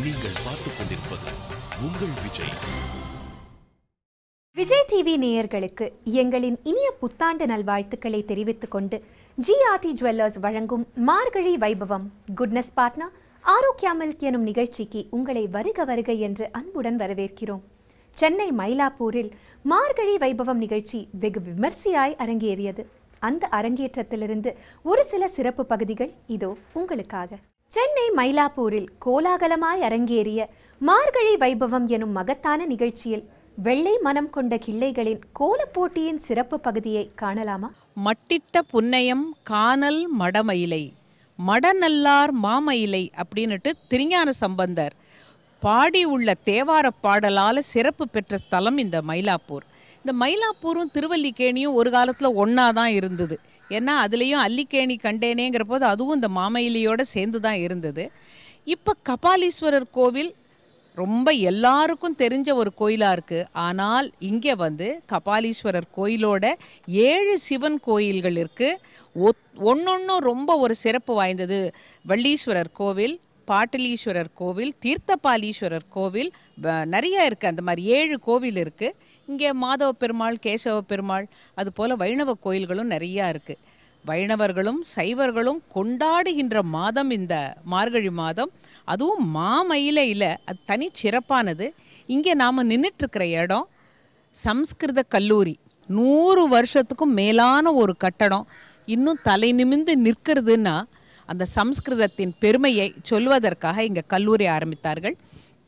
நீங்கள் பார்த்துக் கொண்டிருப்பது உங்கள் விஜய் விஜய் டிவி நேயர்களுக்கு எங்களின் இனிய புத்தாண்டு நல்வாழ்த்துக்களை தெரிவித்துக் கொண்டு ஜிஆர்டி ஜுவல்லர்ஸ் வழங்கும் மார்கழி வைபவம் குட்னஸ் பார்ட்னா ஆரோக்கியா மில்க் எனும் நிகழ்ச்சிக்கு உங்களை வருக வருக என்று அன்புடன் வரவேற்கிறோம் சென்னை மயிலாப்பூரில் மார்கழி வைபவம் நிகழ்ச்சி வெகு விமர்சையாய் அரங்கேறியது அந்த அரங்கேற்றத்திலிருந்து ஒரு சில சிறப்பு பகுதிகள் இதோ உங்களுக்காக சென்னை மயிலாப்பூரில் கோலாகலமாய் அரங்கேறிய மார்கழி வைபவம் எனும் மகத்தான நிகழ்ச்சியில் வெள்ளை மனம் கொண்ட கிள்ளைகளின் கோலப் போட்டியின் சிறப்பு பகுதியை காணலாமா மட்டிட்ட புன்னையம் கானல் மடமயிலை மடநல்லார் மாமயிலை அப்படின்னுட்டு திருஞான சம்பந்தர் பாடி உள்ள தேவார பாடலால் சிறப்பு பெற்ற ஸ்தலம் இந்த மயிலாப்பூர் இந்த மயிலாப்பூரும் திருவல்லிக்கேணியும் ஒரு காலத்தில் ஒன்றா தான் இருந்தது ஏன்னா அதுலேயும் அல்லிக்கேணி கண்டேனேங்கிற போது அதுவும் இந்த மாமயிலையோடு சேர்ந்து தான் இருந்தது இப்போ கபாலீஸ்வரர் கோவில் ரொம்ப எல்லாருக்கும் தெரிஞ்ச ஒரு கோயிலாக இருக்குது ஆனால் இங்கே வந்து கபாலீஸ்வரர் கோயிலோட ஏழு சிவன் கோயில்கள் இருக்குது ஒத் ஒன்றொன்றும் ரொம்ப ஒரு சிறப்பு வாய்ந்தது வள்ளீஸ்வரர் கோவில் பாட்டலீஸ்வரர் கோவில் தீர்த்தபாலீஸ்வரர் கோவில் வ- நிறைய இருக்குது அந்த மாதிரி ஏழு கோவில் இருக்குது இங்கே மாதவ பெருமாள் கேசவ பெருமாள் அதுபோல் வைணவ கோயில்களும் நிறையா இருக்குது வைணவர்களும் சைவர்களும் கொண்டாடுகின்ற மாதம் இந்த மார்கழி மாதம் அதுவும் மாமயிலையில் அது தனி சிறப்பானது இங்கே நாம் நின்றுட்டுருக்கிற இடம் சம்ஸ்கிருத கல்லூரி நூறு வருஷத்துக்கும் மேலான ஒரு கட்டடம் இன்னும் தலை நிமிர்ந்து நிற்கிறதுன்னா அந்த சம்ஸ்கிருதத்தின் பெருமையை சொல்வதற்காக இங்கே கல்லூரி ஆரம்பித்தார்கள்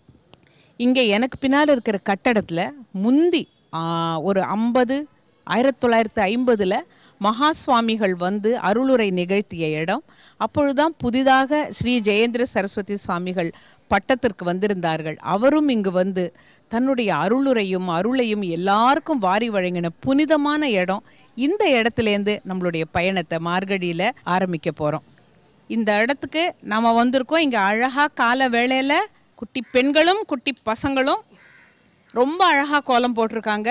இங்கே எனக்கு பின்னால் இருக்கிற கட்டடத்தில் முந்தி ஆ, ஒரு ஐம்பது ஆயிரத்தி தொள்ளாயிரத்து ஐம்பதில் மகா சுவாமிகள் வந்து அருளுரை நிகழ்த்திய இடம் அப்பொழுதுதான் புதிதாக ஸ்ரீ ஜெயேந்திர சரஸ்வதி சுவாமிகள் பட்டத்திற்கு வந்திருந்தார்கள் அவரும் இங்கு வந்து தன்னுடைய அருளுரையும் அருளையும் எல்லாருக்கும் வாரி வழங்கின புனிதமான இடம் இந்த இடத்துலேருந்து நம்மளுடைய பயணத்தை மார்கழியில் ஆரம்பிக்க போகிறோம் இந்த இடத்துக்கு நாம் வந்திருக்கோம் இங்கே அழகாக கால வேளையில் குட்டி பெண்களும் குட்டி பசங்களும் ரொம்ப அழகாக கோலம் போட்டிருக்காங்க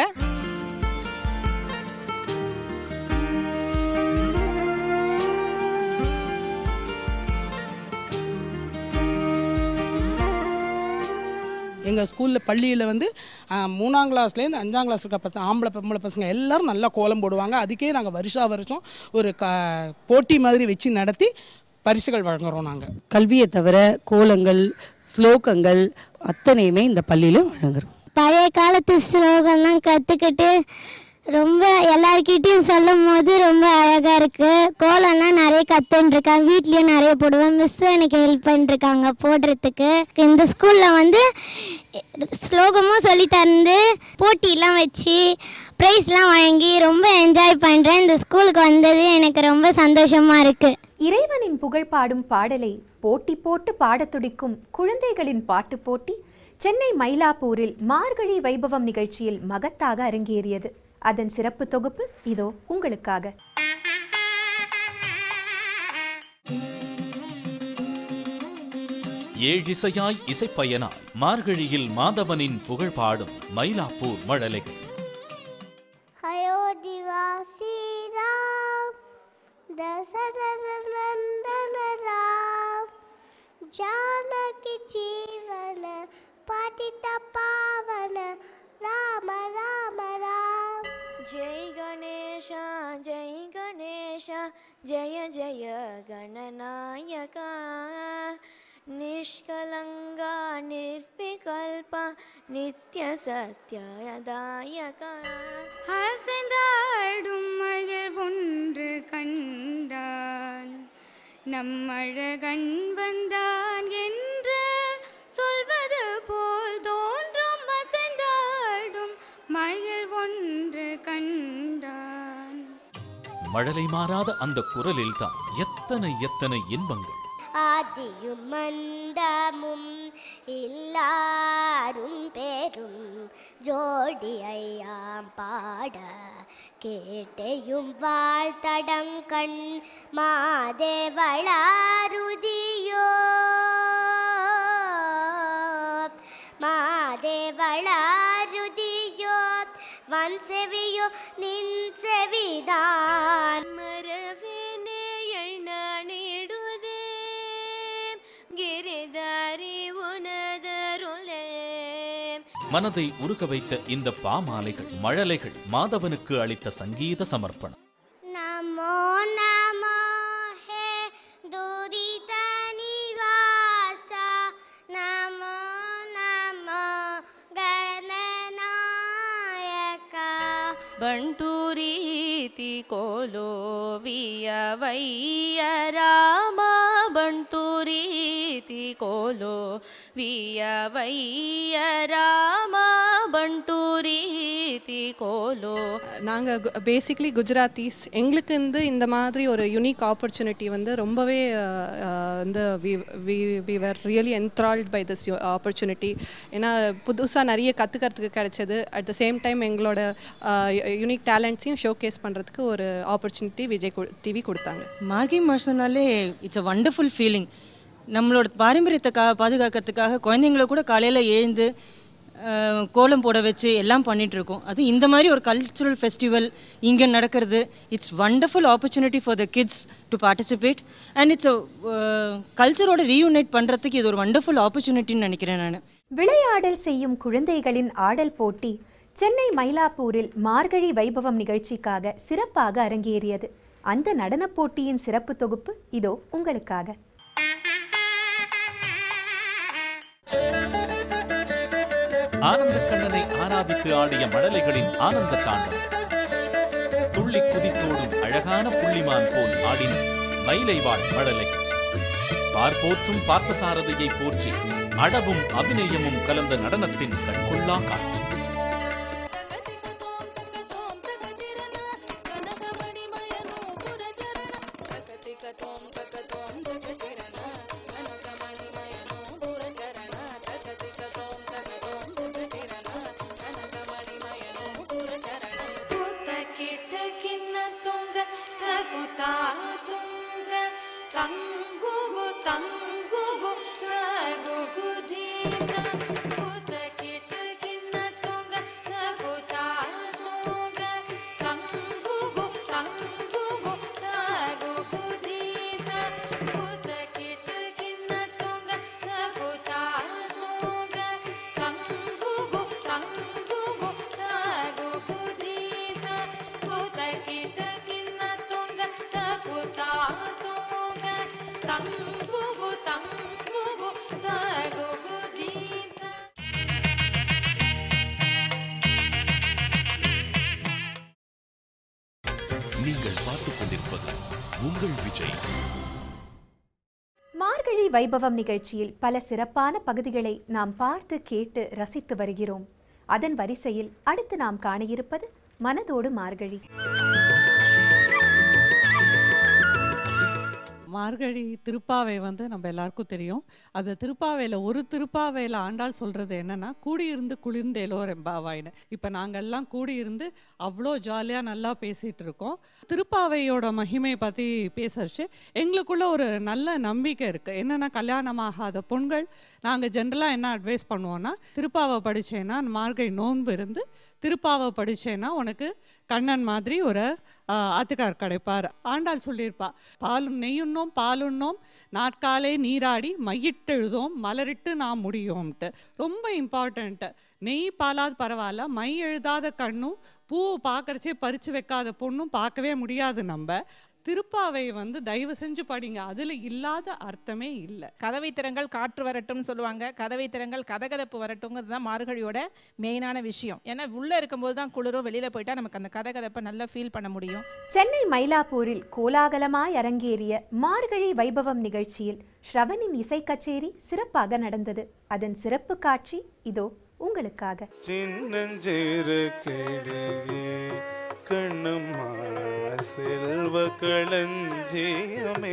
எங்கள் ஸ்கூலில் பள்ளியில் வந்து ஆ, மூணாம் கிளாஸ்லேருந்து அஞ்சாம் கிளாஸ் இருக்க பசங்க ஆம்பளை பொம்பளை பசங்க எல்லாரும் நல்லா கோலம் போடுவாங்க அதுக்கே நாங்கள் வருஷா வருஷம் ஒரு க போட்டி மாதிரி வச்சு நடத்தி பரிசுகள் வழங்குறோம் நாங்கள் கல்வியை தவிர கோலங்கள் ஸ்லோகங்கள் அத்தனையுமே இந்த பள்ளியிலும் வழங்குறோம் பழைய காலத்து ஸ்லோகம்லாம் கற்றுக்கிட்டு ரொம்ப எல்லார்கிட்டயும் சொல்லும் போது ரொம்ப அழகாக இருக்குது கோலம்லாம் நிறைய கற்றுன்ட்ருக்கேன் வீட்லேயும் நிறைய போடுவேன் மிஸ்ஸும் எனக்கு ஹெல்ப் பண்ணிருக்காங்க போடுறதுக்கு இந்த ஸ்கூலில் வந்து ஸ்லோகமும் சொல்லி தந்து போட்டிலாம் வச்சு ப்ரைஸ்லாம் வழங்கி ரொம்ப என்ஜாய் பண்ணுறேன் இந்த ஸ்கூலுக்கு வந்தது எனக்கு ரொம்ப சந்தோஷமாக இருக்குது இறைவனின் புகழ் பாடும் பாடலை போட்டி போட்டு பாடத் துடிக்கும் குழந்தைகளின் பாட்டு போட்டி சென்னை மயிலாப்பூரில் மார்கழி வைபவம் நிகழ்ச்சியில் மகத்தாக அரங்கேறியது அதன் சிறப்பு தொகுப்பு இதோ உங்களுக்காக ஏழிசையாய் இசைப்பயனாய் மார்கழியில் மாதவனின் புகழ் பாடும் மயிலாப்பூர் மழலைகள் अयोध्यासी राम दशरथ नंदन राम जानकी जीवन पतित पावन राम राम राम जय गणेश जय गणेश जय जय गणनायक निष्कलङ्गा निर्विकल्प नित्यसत्यदायक அசைந்தாடும் மகள் ஒன்று கண்டான் நம்மழகன் வந்தான் என்று சொல்வது போல் தோன்றும் அசைந்தாடும் மகள் ஒன்று கண்டான் மழலை மாறாத அந்த குரலில்தான் எத்தனை எத்தனை இன்பங்கள் ஆதியும் மந்தமும் எல்லாரும் பேரும் ஜோடியாம் பாட கேட்டையும் வாழ்த்தடங்கண் மாதேவளாருதியோ மாதேவளாருதியோ வன் செவியோ நின் செவிதான் ಮರವೇನೆ ಎಣ್ಣ ನೀಡುವುದೇ ಗಿರಿದಾರಿ ಉಣದ மனதை உருக வைத்த இந்த பாமாலைகள் மழலைகள் மாதவனுக்கு அளித்த சங்கீத சமர்ப்பணம் नमो नमो हे दुरितनिवासा नमो नमो गणनायका ಬಂಟೂರೀತಿ ಕೋಲೋ ವಿಯ ವೈಯ ರಾಮ ಬಂಟೂರೀತಿ ಕೋಲೋ ವಿಯ ವೈಯ ರಾಮ ಬಂಟೂರೀತಿ ಕೋಲೋ நாங்கள் பேசிக்லி குஜராத்திஸ் எங்களுக்கு வந்து இந்த மாதிரி ஒரு யுனிக் ஆப்பர்ச்சுனிட்டி வந்து ரொம்பவே அஹ், அஹ், வந்து we were really enthralled by this opportunity ஏன்னா புதுசாக நிறைய கற்றுக்கிறதுக்கு கிடைச்சது அட் த சேம் டைம் எங்களோட யுனிக் டேலண்ட்ஸையும் ஷோகேஸ் பண்ணுறதுக்கு ஒரு ஆப்பர்ச்சுனிட்டி விஜய் டிவி கொடுத்தாங்க மார்கழி மாதம்னாலே இட்ஸ் அ வண்டர்ஃபுல் ஃபீலிங் நம்மளோட பாரம்பரியத்தை கா பாதுகாக்கிறதுக்காக குழந்தைங்கள கூட காலையில் எழுந்து அஹ், கோலம் போட வச்சு எல்லாம் பண்ணிட்டு இருக்கோம் அதுவும் இந்த மாதிரி ஒரு கல்ச்சுரல் ஃபெஸ்டிவல் இங்கே நடக்கிறது it's wonderful opportunity for the kids to participate and it's கல்ச்சரோட ரீயூனைட் பண்ணுறதுக்கு இது ஒரு வண்டர்ஃபுல் ஆப்பர்ச்சுனிட்டின்னு நினைக்கிறேன் நான் விளையாடல் செய்யும் குழந்தைகளின் ஆடல் போட்டி சென்னை மயிலாப்பூரில் மார்கழி வைபவம் நிகழ்ச்சிக்காக சிறப்பாக அரங்கேறியது அந்த நடனப் போட்டியின் சிறப்பு தொகுப்பு இதோ உங்களுக்காக ஆனந்த கண்ணனை ஆராதித்து ஆடிய மழலைகளின் ஆனந்த தாண்டவம் துள்ளி குதித்தோடும் அழகான புள்ளிமான் போல் ஆடின மயிலை வாழ் மழலை பார்ப்போற்றும் பார்த்தசாரதியை போற்றி அடவும் அபிநயமும் கலந்த நடனத்தின் கண்கொள்ளா காட்சி நீங்கள் பார்த்துக் கொண்டிருப்பது உங்கள் விஜய் மார்கழி வைபவம் நிகழ்ச்சியில் பல சிறப்பான பகுதிகளை நாம் பார்த்து கேட்டு ரசித்து வருகிறோம் அதன் வரிசையில் அடுத்து நாம் காண இருப்பது மனதோடு மார்கழி மார்கழி திருப்பாவை வந்து நம்ம எல்லாருக்கும் தெரியும் அது திருப்பாவையில் ஒரு திருப்பாவையில் ஆண்டாள் சொல்கிறது என்னன்னா கூடியிருந்து குளிர்ந்தேலோ ரெம்பாவாயின்னு இப்போ நாங்கள் எல்லாம் கூடியிருந்து அவ்வளோ ஜாலியாக நல்லா பேசிகிட்டு இருக்கோம் திருப்பாவையோட மகிமை பற்றி பேசச்சு எங்களுக்குள்ள ஒரு நல்ல நம்பிக்கை இருக்குது என்னென்னா கல்யாணமாகாத பெண்கள் நாங்கள் ஜென்ரலாக என்ன அட்வைஸ் பண்ணுவோன்னா திருப்பாவை படித்தேன்னா மார்கழி நோன்பு இருந்து திருப்பாவை படித்தேன்னா உனக்கு கண்ணன் மாதிரி ஒரு ஆஹ், ஆத்துக்கார் கிடைப்பார் ஆண்டாள் சொல்லியிருப்பா பாலும் நெய்யுண்ணோம் பாலுண்ணோம் நாட்காலே நீராடி மையிட்டெழுதோம் மலரிட்டு நாம் முடியோம்ட்டு ரொம்ப இம்பார்ட்டண்ட்டு நெய் பாலாது பரவாயில்ல மை எழுதாத கண்ணும் பூ பார்க்கறச்சே பறித்து வைக்காத பொண்ணும் பார்க்கவே முடியாது நம்ம திருப்பாவை வந்து தயவு செஞ்சு படிங்க அதில் இல்லாத அர்த்தமே இல்லை கதவை திறங்கள் காற்று வரட்டும்னு சொல்லுவாங்க கதவை திறங்கள் கதகதப்பு வரட்டுங்கிறது தான் மார்கழியோட மெயினான விஷயம் ஏன்னா உள்ளே இருக்கும்போது தான் குளிரும் வெளியில் போயிட்டா நமக்கு அந்த கதகதப்பை நல்லா ஃபீல் பண்ண முடியும் சென்னை மயிலாப்பூரில் கோலாகலமாய் அரங்கேறிய மார்கழி வைபவம் நிகழ்ச்சியில் ஸ்ரவனின் இசை கச்சேரி சிறப்பாக நடந்தது அதன் சிறப்பு காட்சி இதோ உங்களுக்காக சின்னஞ்சிறு கிளியே கண்ணம்மா செல்வ களஞ்சியமே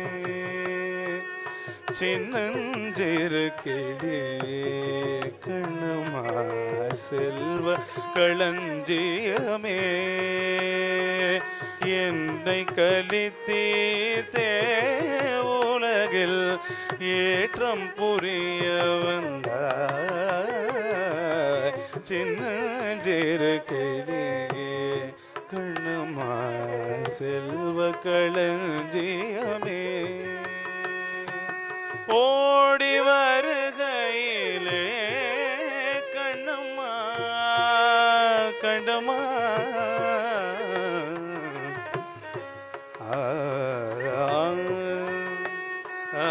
சின்னஞ்சிறு கிளியே கண்ணம்மா செல்வ களஞ்சியமே என்னை கலித்தீர்த்தே உலகில் ஏற்றம் புரிய வந்தாய் சின்னஞ்சிறு கிளியே கண்ணம்மா செல்வ களஞ்சியமே ஓடி வருகையிலே கண்ணம்மா கண்டமா ஆ, ஆ,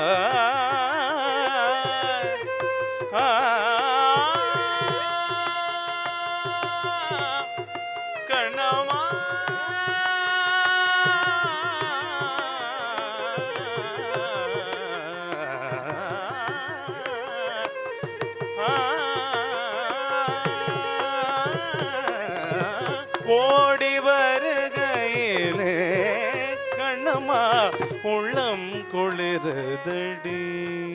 ஆ, கண்ணம்மா ஓடி வருகையிலே கண்ணம்மா உள்ளம் குளிருதடி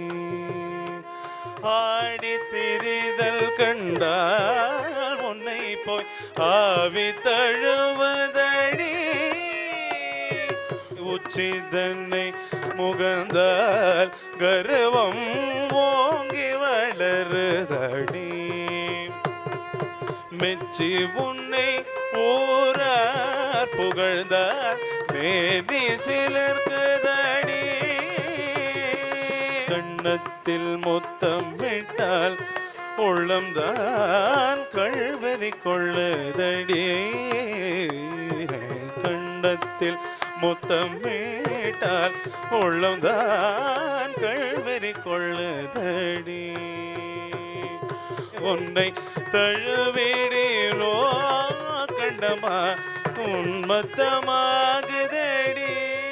ஆடி திரிதல் கண்டால் உன்னை போய் ஆவி தழுவதடி உச்சிதன்னை முகந்தால் கர்வம் ஓங்கி வளருதடி மெச்சி உன்னை ஊரார் புகழ்ந்தார் மேனி சிலர்க்குதடி கண்ணத்தில் முத்தம் விட்டால் உள்ளம்தான் கள்வரி கொள்ளுதடி கண்ணத்தில் முத்தம் விட்டால் உள்ளம்தான் கள்வரி கொள்ளுதடி உன்னை தழுவிடிலோ கண்டமா உன்மத்தமாகுதடி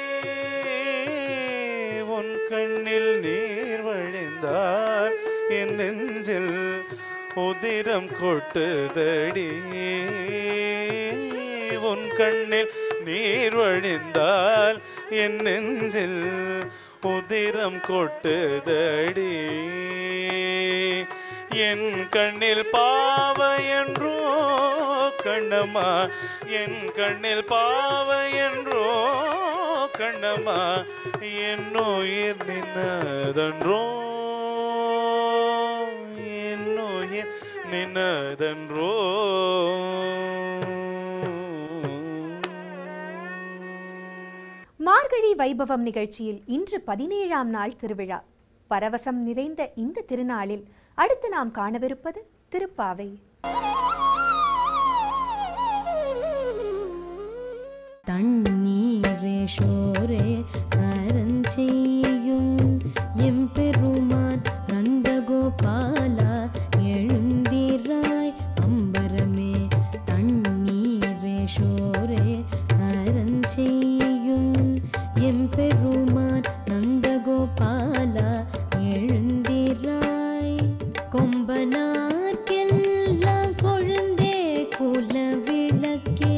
உன் கண்ணில் நீர் வழிந்தால் என் நெஞ்சில் உதிரம் கொட்டுதடி உன் கண்ணில் நீர் வழிந்தால் என் நெஞ்சில் உதிரம் கொட்டுதடி என் கண்ணில் பாவ என்றோ கண்ணம்மா என் கண்ணில் பாவ என்றோ கண்ணம்மா என் உயிர் நின்னதன்றோ என் உயிர் நின்னதன்றோ மார்கழி வைபவம் நிகழ்ச்சியில் இன்று பதினேழாம் நாள் திருவிழா பரவசம் நிறைந்த இந்த திருநாளில் அடுத்து நாம் காணவிருப்பது திருப்பாவை தண்ணீரே ஷோரே அரஞ்செய்யும் எம்பெருமான் நந்தகோபாலா எழுந்திராய் அம்பரமே தண்ணீரே ஷோரே அரஞ்செய்யும் எம்பெருமான் நந்தகோபாலா எழுந்திராய் கொம்பனார்க்கெல்லாம் கொழுந்தே குல விளக்கே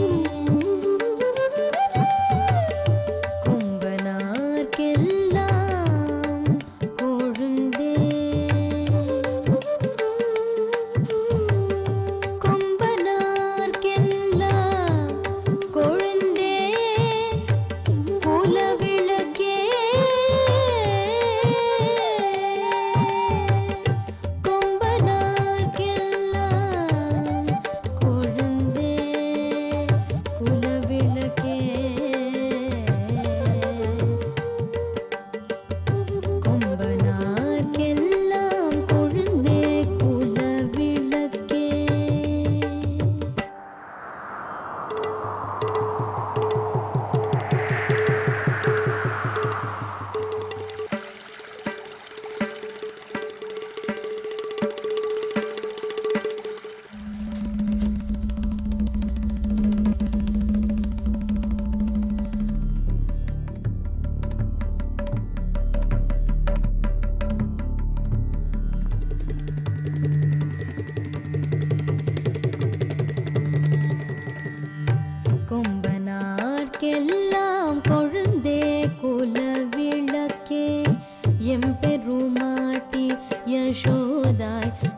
கொம்பனார்க்கெல்லாம் கொழுந்தே கொம்பனார்க்கெல்லாம் கொழுந்தே குல விளக்கே கொம்பனார்க்கெல்லாம் கொழுந்தே குல விளக்கே கொம்பனார்க்கெல்லாம் கொழுந்தே குல விளக்கே கொம்பனார்க்கெல்லாம் கொழுந்தே குல விளக்கே எம்பெருமாட்டி யசோதாய்